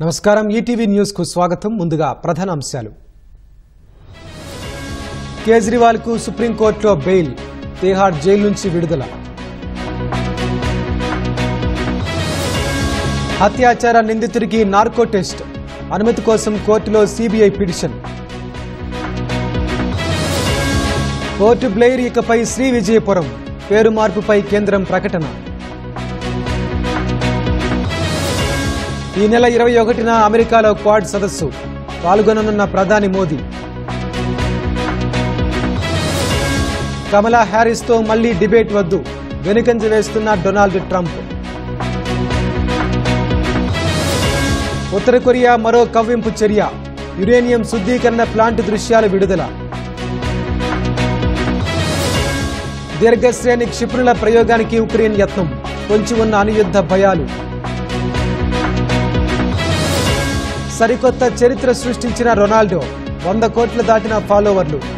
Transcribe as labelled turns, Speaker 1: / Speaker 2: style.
Speaker 1: నమస్కారం ETV news కు స్వాగతం ముందుగా ప్రధాన అంశాలు కేజ్రీవాల్ కు సుప్రీంకోర్టులో బెయిల్ తిహార్ జైలు నుంచి విడుదల అత్యాచార నిందితుడికి నార్కో టెస్ట్ అనుమతి కోసం కోర్టులో సిబిఐ పిటిషన్ పోర్టు బ్లెయిర్ ఇకపై శ్రీ విజయపురం పేరు మార్పుపై కేంద్రం ప్రకటన ఈ నెల ఇరవై ఒకటిన అమెరికాలో క్వాడ్ సదస్సు పాల్గొననున్న ప్రధాని మోదీ కమలా హ్యారిస్తో మళ్లీ డిబేట్ వద్దు వెనుకంజ వేస్తున్న డొనాల్డ్ ట్రంప్ ఉత్తర కొరియా మరో కవ్వింపు చర్య యురేనియం శుద్ధీకరణ ప్లాంట్ దృశ్యాలు విడుదల దీర్ఘశ్రేణి క్షిపణుల ప్రయోగానికి ఉక్రెయిన్ యత్నం పొంచి ఉన్న అనుయుద్ధ భయాలు సరికొత్త చరిత్ర సృష్టించిన రొనాల్డో వంద కోట్లు దాటిన ఫాలోవర్లు